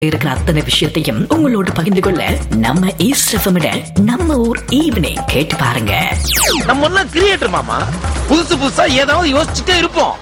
இருக்கிற அத்தனை விஷயத்தையும் உங்களோடு பகிர்ந்து கொள்ள நம்ம ஈஸ்ட் எஃப்எம் நம்ம ஊர் ஈவினிங் கேட்டு பாருங்க நம்ம எல்லாம் கிரியேட்டர் மாமா புதுசு புதுசா ஏதாவது யோசிச்சுட்டே இருப்போம்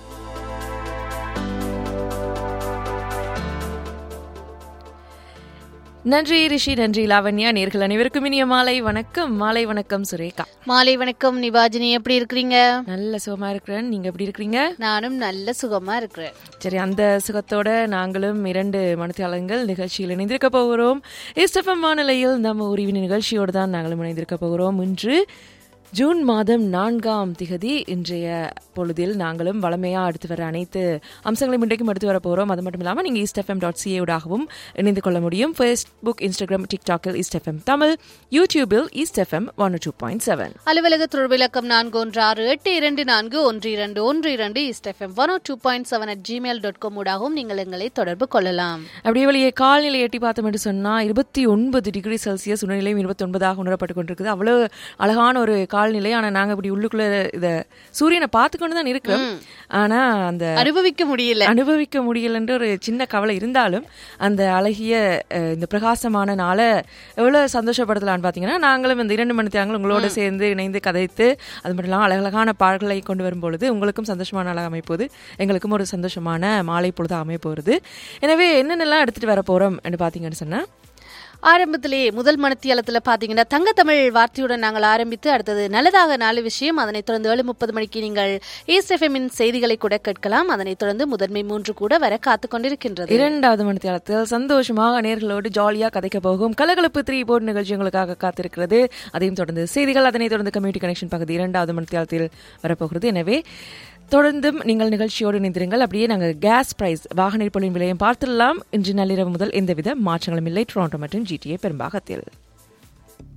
நன்றி ரிஷி நன்றி லாவண்யா நேர்கள் அனைவருக்கும் இனிய மாலை வணக்கம் மாலை வணக்கம் சுரேகா மாலை வணக்கம் நிவாஜினி எப்படி இருக்கிறீங்க நல்ல சுகமா இருக்கிறேன் நீங்க எப்படி இருக்கிறீங்க நானும் நல்ல சுகமா இருக்கிறேன் சரி அந்த சுகத்தோட நாங்களும் இரண்டு மனத்தியாளங்கள் நிகழ்ச்சியில் இணைந்திருக்க போகிறோம் எஸ்எஃப்எம் வானிலையில் நம்ம உரிவின் நிகழ்ச்சியோடு தான் நாங்களும் இணைந்திருக்க போகிறோம் இன்று ஜூன் மாதம் நான்காம் திகதி இன்றைய பொழுதில் நாங்களும் வளமையாக அடுத்து வர அனைத்து அம்சங்களையும் இன்றைக்கும் எடுத்து வர போகிறோம் அது மட்டும் இல்லாமல் நீங்கள் ஈஸ்ட் எஃப்எம் டாட் சிஏடாகவும் இணைந்து கொள்ள முடியும் ஃபேஸ்புக் இன்ஸ்டாகிராம் டிக்டாக்கில் ஈஸ்ட் எஃப்எம் தமிழ் யூடியூபில் East FM one two point seven அலுவலக தொடர்பிலக்கம் நான்கு ஒன்று ஆறு எட்டு இரண்டு நான்கு ஒன்று இரண்டு ஒன்று இரண்டு East FM one two point seven at Gmail dot com ஊடாகவும் நீங்கள் எங்களை தொடர்பு கொள்ளலாம் அப்படியே வெளியே கால்நிலை எட்டி பார்த்தோம் என்று சொன்னால் இருபத்தி ஒன்பது டிகிரி செல்சியஸ் உணர்நிலையும் இருபத்தி ஒன்பதாக உணரப்பட்டு கொண்டிருக்குது அவ்வளோ அழகான ஒரு கால்நிலை ஆனால் நாங்கள் இப்படி உள்ளுக்குள்ள இதை சூரியனை பார்த்து கொண்டு தான் இருக்கிறோம் ஆனால் அந்த அனுபவிக்க முடியல அனுபவிக்க முடியலன்ற ஒரு சின்ன கவலை இருந்தாலும் அந்த அழகிய அஹ், இந்த பிரகாசமான நாளை எவ்வளோ சந்தோஷப்படுத்தலாம்னு பார்த்தீங்கன்னா நாங்களும் இந்த இரண்டு மணி தேங்களும் உங்களோட சேர்ந்து இணைந்து கதைத்து அது மட்டும் இல்லாமல் அழகழகான பாடல்களை கொண்டு வரும் பொழுது உங்களுக்கும் சந்தோஷமான நாளாக அமைப்போது எங்களுக்கும் ஒரு சந்தோஷமான மாலை பொழுது அமைய போகிறது எனவே என்னென்னலாம் எடுத்துகிட்டு வர போகிறோம் என்று பார்த்தீங்கன்னு சொன்னால் ஆரம்பத்திலே முதல் மனத்தியாலத்துல பாத்தீங்கன்னா தங்க தமிழ் வார்த்தையுடன் நாங்கள் ஆரம்பித்து அடுத்தது நல்லதாக நாலு விஷயம் அதனைத் தொடர்ந்து ஏழு முப்பது மணிக்கு நீங்கள் இன் செய்திகளை கூட கேட்கலாம் அதனைத் தொடர்ந்து முதன்மை மூன்று கூட வர காத்து கொண்டிருக்கின்றது இரண்டாவது மணித்தியாலத்தில் சந்தோஷமாக நேர்களோடு ஜாலியாக கதைக்க போகும் கலகலப்பு த்ரீ போர்டு நிகழ்ச்சி உங்களுக்காக காத்திருக்கிறது அதையும் தொடர்ந்து செய்திகள் அதனைத் தொடர்ந்து கம்யூனிட்டி கனெக்ஷன் பகுதி இரண்டாவது மணித்தியாலத்தில் வரப்போகிறது எனவே தொடர்ந்தும் நீங்கள் நிகழ்ச்சியோடு இணைந்திருங்கள் அப்படியே நாங்கள் கேஸ் பிரைஸ் வாகன பொருளின் விலையும் பார்த்துடலாம் இன்று நள்ளிரவு முதல் எந்தவித மாற்றங்களும் இல்லை டொரண்டோ மற்றும் ஜிடிஏ பெரும்பாகத்தில்